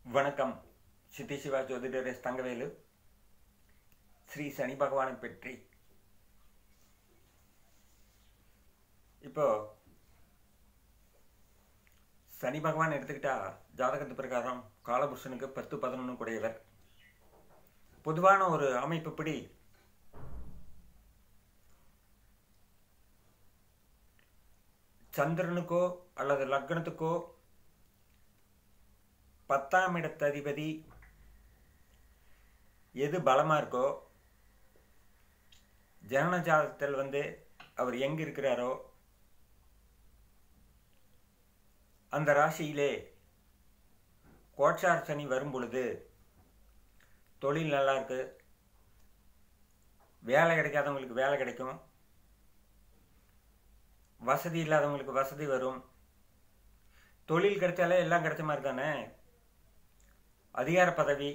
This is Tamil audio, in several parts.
வணக்கம் சித்தி சிவா ஜோதிடர் எஸ் தங்கவேலு ஸ்ரீ சனி பகவானை பற்றி இப்போ சனி பகவான் எடுத்துக்கிட்டா ஜாதகத்து பிரகாரம் காலபுருஷனுக்கு பத்து பதினொன்று கூடையவர் பொதுவான ஒரு அமைப்புப்படி சந்திரனுக்கோ அல்லது லக்னத்துக்கோ பத்தாம் இடத்து அதிபதி எது பலமாக இருக்கோ ஜனன ஜாதகத்தில் வந்து அவர் எங்கே இருக்கிறாரோ அந்த ராசியிலே கோட்சார் சனி வரும் பொழுது தொழில் நல்லா இருக்கு வேலை கிடைக்காதவங்களுக்கு வேலை கிடைக்கும் வசதி இல்லாதவங்களுக்கு வசதி வரும் தொழில் கிடைச்சாலே எல்லாம் கிடைச்ச மாதிரி தானே அதிகார பதவி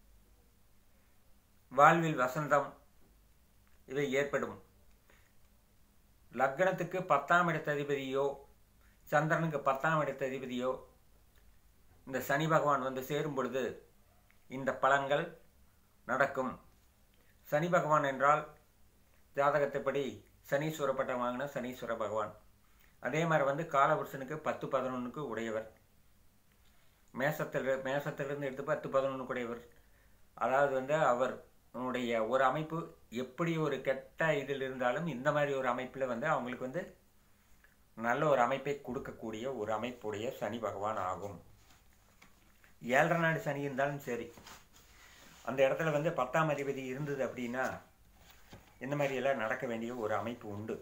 வாழ்வில் வசந்தம் இவை ஏற்படும் லக்னத்துக்கு பத்தாம் இடத்த அதிபதியோ சந்திரனுக்கு பத்தாம் இடத்த அதிபதியோ இந்த சனி பகவான் வந்து சேரும் பொழுது இந்த பலன்கள் நடக்கும் சனி பகவான் என்றால் ஜாதகத்தைப்படி சனீஸ்வர பட்டம் வாங்கின சனீஸ்வர பகவான் அதே மாதிரி வந்து காலபுருஷனுக்கு பத்து பதினொன்றுக்கு உடையவர் மேசத்தில் மேசத்திலிருந்து எடுத்து பத்து பதினொன்று உடையவர் அதாவது வந்து அவர் உடைய ஒரு அமைப்பு எப்படி ஒரு கெட்ட இதில் இருந்தாலும் இந்த மாதிரி ஒரு அமைப்பில் வந்து அவங்களுக்கு வந்து நல்ல ஒரு அமைப்பை கொடுக்கக்கூடிய ஒரு அமைப்புடைய சனி பகவான் ஆகும் ஏழரை நாடு சனி இருந்தாலும் சரி அந்த இடத்துல வந்து பத்தாம் அதிபதி இருந்தது அப்படின்னா இந்த மாதிரி எல்லாம் நடக்க வேண்டிய ஒரு அமைப்பு உண்டு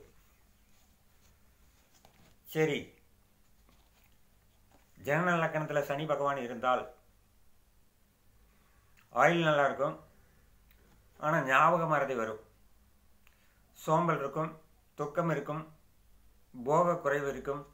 சரி ஜனன லக்கணத்தில் சனி பகவான் இருந்தால் ஆயில் நல்லா இருக்கும் ஆனால் ஞாபக மறதி வரும் சோம்பல் இருக்கும் துக்கம் இருக்கும் போக குறைவு இருக்கும்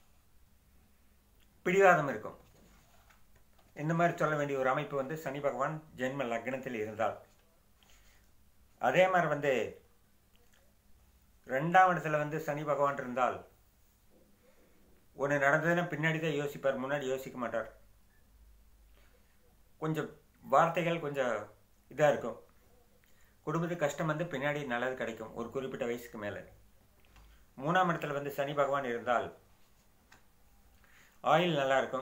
பிடிவாதம் இருக்கும் இந்த மாதிரி சொல்ல வேண்டிய ஒரு அமைப்பு வந்து சனி பகவான் ஜென்ம லக்னத்தில் இருந்தால் அதே மாதிரி வந்து ரெண்டாம் இடத்துல வந்து சனி பகவான் இருந்தால் ஒன்று நடந்ததுன்னா பின்னாடி தான் யோசிப்பார் முன்னாடி யோசிக்க மாட்டார் கொஞ்சம் வார்த்தைகள் கொஞ்சம் இதாக இருக்கும் குடும்பத்துக்கு கஷ்டம் வந்து பின்னாடி நல்லது கிடைக்கும் ஒரு குறிப்பிட்ட வயசுக்கு மேலே மூணாம் இடத்துல வந்து சனி பகவான் இருந்தால் ஆயில் நல்லா இருக்கும்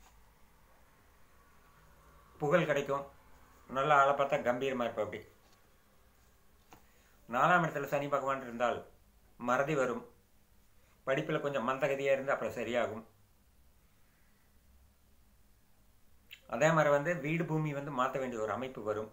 புகழ் கிடைக்கும் நல்லா ஆளை பார்த்தா கம்பீரமாக இருப்பா அப்படி நாலாம் இடத்துல சனி பகவான் இருந்தால் மறதி வரும் படிப்பில் கொஞ்சம் மந்தகதியாக இருந்து அப்புறம் சரியாகும் அதே மாதிரி வந்து வீடு பூமி வந்து மாற்ற வேண்டிய ஒரு அமைப்பு வரும்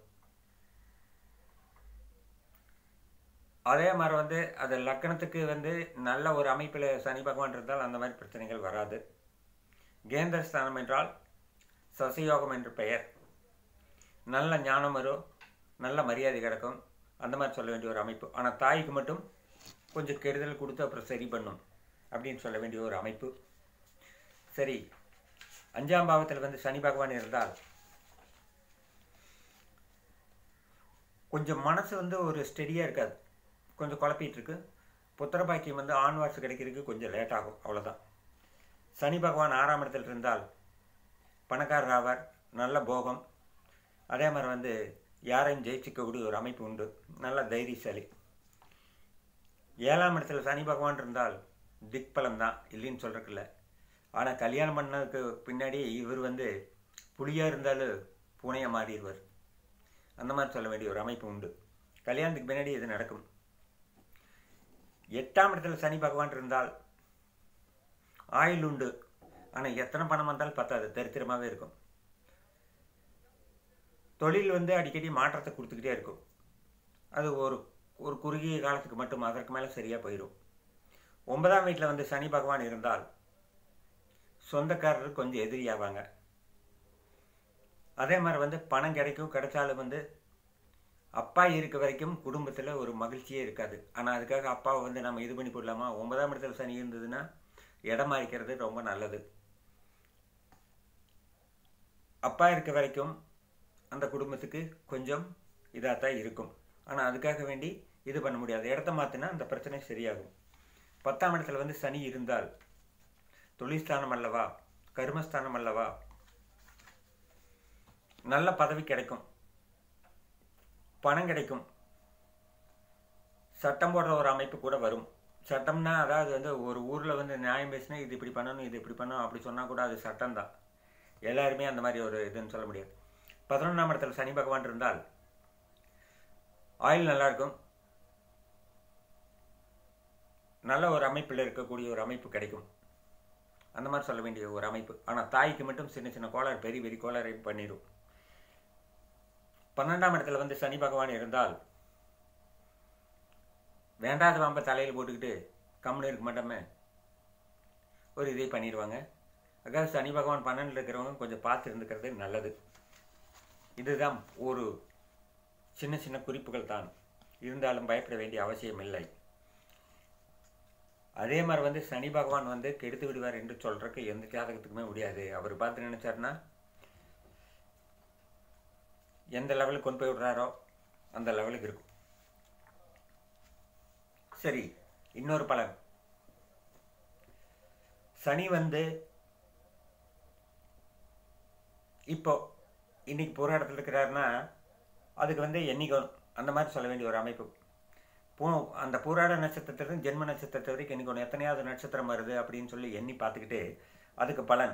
அதே மாதிரி வந்து அது லக்கணத்துக்கு வந்து நல்ல ஒரு அமைப்பில் சனி பகவான் இருந்தால் அந்த மாதிரி பிரச்சனைகள் வராது கேந்திர ஸ்தானம் என்றால் சசியோகம் என்று பெயர் நல்ல ஞானம் வரும் நல்ல மரியாதை கிடக்கும் அந்த மாதிரி சொல்ல வேண்டிய ஒரு அமைப்பு ஆனால் தாய்க்கு மட்டும் கொஞ்சம் கெடுதல் கொடுத்து அப்புறம் சரி பண்ணும் அப்படின்னு சொல்ல வேண்டிய ஒரு அமைப்பு சரி அஞ்சாம் பாவத்தில் வந்து சனி பகவான் இருந்தால் கொஞ்சம் மனசு வந்து ஒரு ஸ்டெடியாக இருக்காது கொஞ்சம் குழப்பிட்டு இருக்கு புத்திர பாக்கியம் வந்து ஆண் வாரிசு கிடைக்கிறதுக்கு கொஞ்சம் லேட் ஆகும் அவ்வளோதான் சனி பகவான் ஆறாம் இடத்தில் இருந்தால் பணக்காரர் ஆவார் நல்ல போகம் அதே மாதிரி வந்து யாரையும் ஜெயிச்சிக்கக்கூடிய ஒரு அமைப்பு உண்டு நல்ல தைரியசாலி ஏழாம் இடத்துல சனி பகவான் இருந்தால் திக்பலம் தான் இல்லைன்னு சொல்கிறக்கில்ல ஆனால் கல்யாணம் பண்ணதுக்கு பின்னாடி இவர் வந்து புளியாக இருந்தாலும் பூனையாக மாறிடுவார் அந்த மாதிரி சொல்ல வேண்டிய ஒரு அமைப்பு உண்டு கல்யாணத்துக்கு பின்னாடி இது நடக்கும் எட்டாம் இடத்துல சனி பகவான் இருந்தால் ஆயில் உண்டு ஆனால் எத்தனை பணம் வந்தாலும் பத்தாது தரித்திரமாகவே இருக்கும் தொழில் வந்து அடிக்கடி மாற்றத்தை கொடுத்துக்கிட்டே இருக்கும் அது ஒரு ஒரு குறுகிய காலத்துக்கு மட்டும் அதற்கு மேலே சரியாக போயிடும் ஒன்பதாம் வீட்டில் வந்து சனி பகவான் இருந்தால் சொந்தக்காரர் கொஞ்சம் எதிரியாவாங்க அதே மாதிரி வந்து பணம் கிடைக்கும் கிடைச்சாலும் வந்து அப்பா இருக்க வரைக்கும் குடும்பத்தில் ஒரு மகிழ்ச்சியே இருக்காது ஆனால் அதுக்காக அப்பாவை வந்து நம்ம இது பண்ணி போடலாமா ஒன்பதாம் இடத்துல சனி இருந்ததுன்னா இடம் மாறிக்கிறது ரொம்ப நல்லது அப்பா இருக்க வரைக்கும் அந்த குடும்பத்துக்கு கொஞ்சம் இதாக தான் இருக்கும் ஆனால் அதுக்காக வேண்டி இது பண்ண முடியாது இடத்த மாற்றினா அந்த பிரச்சனை சரியாகும் பத்தாம் இடத்துல வந்து சனி இருந்தால் தொழில்ஸ்தானம் அல்லவா கர்மஸ்தானம் அல்லவா நல்ல பதவி கிடைக்கும் பணம் கிடைக்கும் சட்டம் போடுற ஒரு அமைப்பு கூட வரும் சட்டம்னா அதாவது வந்து ஒரு ஊரில் வந்து நியாயம் பேசினா இது இப்படி பண்ணணும் இது இப்படி பண்ணணும் அப்படி சொன்னால் கூட அது சட்டம் தான் எல்லாருமே அந்த மாதிரி ஒரு இதுன்னு சொல்ல முடியாது பதினொன்றாம் இடத்துல சனி பகவான் இருந்தால் ஆயில் நல்லா இருக்கும் நல்ல ஒரு அமைப்பில் இருக்கக்கூடிய ஒரு அமைப்பு கிடைக்கும் அந்த மாதிரி சொல்ல வேண்டிய ஒரு அமைப்பு ஆனால் தாய்க்கு மட்டும் சின்ன சின்ன கோளாறு பெரிய பெரிய கோளாறை பண்ணிடும் பன்னெண்டாம் இடத்துல வந்து சனி பகவான் இருந்தால் வேண்டாத வாம்ப தலையில் போட்டுக்கிட்டு கம்முன்னு இருக்க மாட்டோமே ஒரு இதை பண்ணிடுவாங்க அதாவது சனி பகவான் பன்னெண்டில் இருக்கிறவங்க கொஞ்சம் பார்த்து இருந்துக்கிறது நல்லது இதுதான் ஒரு சின்ன சின்ன குறிப்புகள் தான் இருந்தாலும் பயப்பட வேண்டிய அவசியம் இல்லை அதே மாதிரி வந்து சனி பகவான் வந்து கெடுத்து விடுவார் என்று சொல்றதுக்கு எந்த ஜாதகத்துக்குமே முடியாது அவர் பார்த்து நினைச்சாருன்னா எந்த லெவலுக்கு கொண்டு போய் விடுறாரோ அந்த லெவலுக்கு இருக்கும் சரி இன்னொரு பலன் சனி வந்து இப்போ இன்னைக்கு பூரா இடத்துல இருக்கிறாருன்னா அதுக்கு வந்து எண்ணிக்கணும் அந்த மாதிரி சொல்ல வேண்டிய ஒரு அமைப்பு பூ அந்த பூராட நட்சத்திரத்திலிருந்து ஜென்ம நட்சத்திரத்தை வரைக்கும் எண்ணிக்கணும் எத்தனையாவது நட்சத்திரம் வருது அப்படின்னு சொல்லி எண்ணி பார்த்துக்கிட்டு அதுக்கு பலன்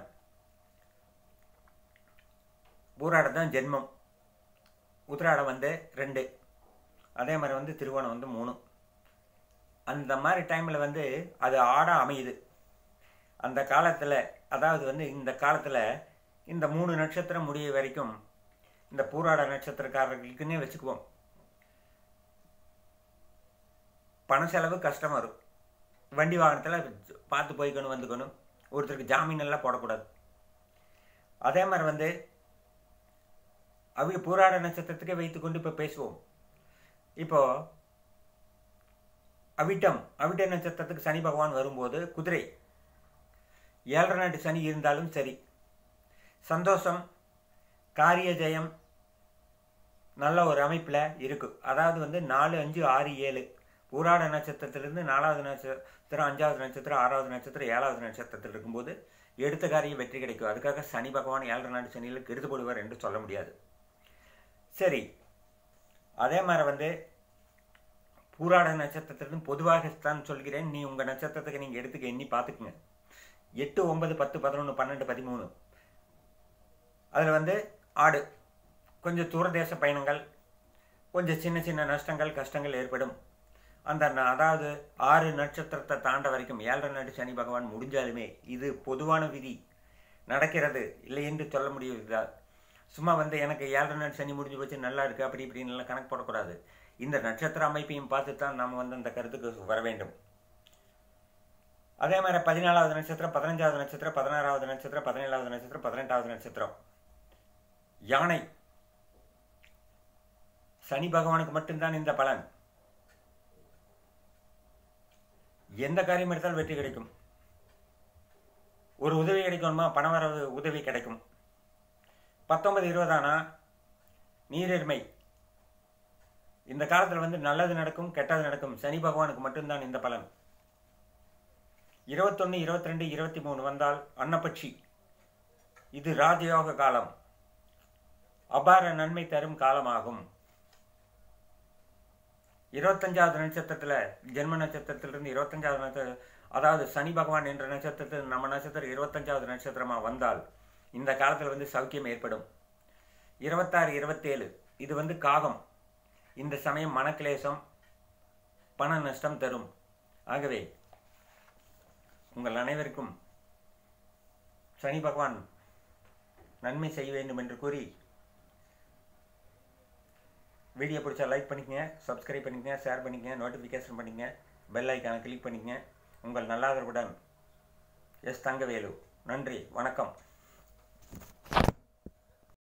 பூராடம் தான் ஜென்மம் உத்திராடம் வந்து ரெண்டு அதே மாதிரி வந்து திருவோணம் வந்து மூணு அந்த மாதிரி டைமில் வந்து அது ஆடாக அமையுது அந்த காலத்தில் அதாவது வந்து இந்த காலத்தில் இந்த மூணு நட்சத்திரம் முடிய வரைக்கும் இந்த பூராட நட்சத்திரக்காரர்களுக்குன்னே வச்சுக்குவோம் பண செலவு கஷ்டம் வரும் வண்டி வாகனத்தில் பார்த்து போய்க்கணும் வந்துக்கணும் ஒருத்தருக்கு ஜாமீன் எல்லாம் போடக்கூடாது அதே மாதிரி வந்து அவங்க பூராட நட்சத்திரத்துக்கே வைத்துக்கொண்டு இப்போ பேசுவோம் இப்போ அவிட்டம் அவிட்ட நட்சத்திரத்துக்கு சனி பகவான் வரும்போது குதிரை ஏழரை நாட்டு சனி இருந்தாலும் சரி சந்தோஷம் காரிய ஜெயம் நல்ல ஒரு அமைப்பில் இருக்கு அதாவது வந்து நாலு அஞ்சு ஆறு ஏழு பூராட நட்சத்திரத்திலிருந்து நாலாவது நட்சத்திரம் அஞ்சாவது நட்சத்திரம் ஆறாவது நட்சத்திரம் ஏழாவது நட்சத்திரத்தில் இருக்கும்போது எடுத்த காரியம் வெற்றி கிடைக்கும் அதுக்காக சனி பகவான் ஏழரை நாட்டு சனியில் கெடுத்து போடுவார் என்று சொல்ல முடியாது சரி அதே மாதிரி வந்து பூராட நட்சத்திரத்திலிருந்து பொதுவாகத்தான் சொல்கிறேன் நீ உங்கள் நட்சத்திரத்துக்கு நீங்கள் எடுத்துக்க எண்ணி பார்த்துக்குங்க எட்டு ஒன்பது பத்து பதினொன்று பன்னெண்டு பதிமூணு அதில் வந்து ஆடு கொஞ்சம் தூரதேச பயணங்கள் கொஞ்சம் சின்ன சின்ன நஷ்டங்கள் கஷ்டங்கள் ஏற்படும் அந்த ந- அதாவது ஆறு நட்சத்திரத்தை தாண்ட வரைக்கும் ஏழரை நாட்டு சனி பகவான் முடிஞ்சாலுமே இது பொதுவான விதி நடக்கிறது இல்லை என்று சொல்ல முடியுதா சும்மா வந்து எனக்கு ஏழரை நாட்டு சனி முடிஞ்சு போச்சு நல்லா இருக்கு அப்படி இப்படின்னு எல்லாம் கணக்கு போடக்கூடாது இந்த நட்சத்திர அமைப்பையும் பார்த்து தான் நம்ம வந்து அந்த கருத்துக்கு வர வேண்டும் அதே மாதிரி பதினாலாவது நட்சத்திரம் பதினஞ்சாவது நட்சத்திரம் பதினாறாவது நட்சத்திரம் பதினேழாவது நட்சத்திரம் பதினெட்டாவது நட்சத்திரம் யானை சனி பகவானுக்கு மட்டும்தான் இந்த பலன் எந்த காரியம் எடுத்தாலும் வெற்றி கிடைக்கும் ஒரு உதவி கிடைக்கணுமா பணம் வர உதவி கிடைக்கும் பத்தொன்பது இருபதானா நீரின்மை இந்த காலத்தில் வந்து நல்லது நடக்கும் கெட்டது நடக்கும் சனி பகவானுக்கு மட்டும்தான் இந்த பலன் இருபத்தொன்று இருபத்தி ரெண்டு இருபத்தி மூணு வந்தால் அன்னப்பட்சி இது ராஜயோக காலம் அபார நன்மை தரும் காலமாகும் இருபத்தஞ்சாவது நட்சத்திரத்தில் ஜென்ம நட்சத்திரத்திலிருந்து இருபத்தஞ்சாவது நட்சத்திரம் அதாவது சனி பகவான் என்ற நட்சத்திரத்தில் நம்ம நட்சத்திரம் இருபத்தஞ்சாவது நட்சத்திரமாக வந்தால் இந்த காலத்தில் வந்து சௌக்கியம் ஏற்படும் இருபத்தாறு இருபத்தேழு இது வந்து காகம் இந்த சமயம் மனக்லேசம் பண நஷ்டம் தரும் ஆகவே உங்கள் அனைவருக்கும் சனி பகவான் நன்மை செய்ய வேண்டும் என்று கூறி வீடியோ பிடிச்சா லைக் பண்ணிக்கங்க சப்ஸ்கிரைப் பண்ணிக்கங்க ஷேர் பண்ணிக்கங்க நோட்டிஃபிகேஷன் பண்ணிக்கங்க பெல் ஐக்கானை கிளிக் பண்ணிக்கங்க உங்கள் நல்லாதரவுடன் எஸ் தங்கவேலு நன்றி வணக்கம்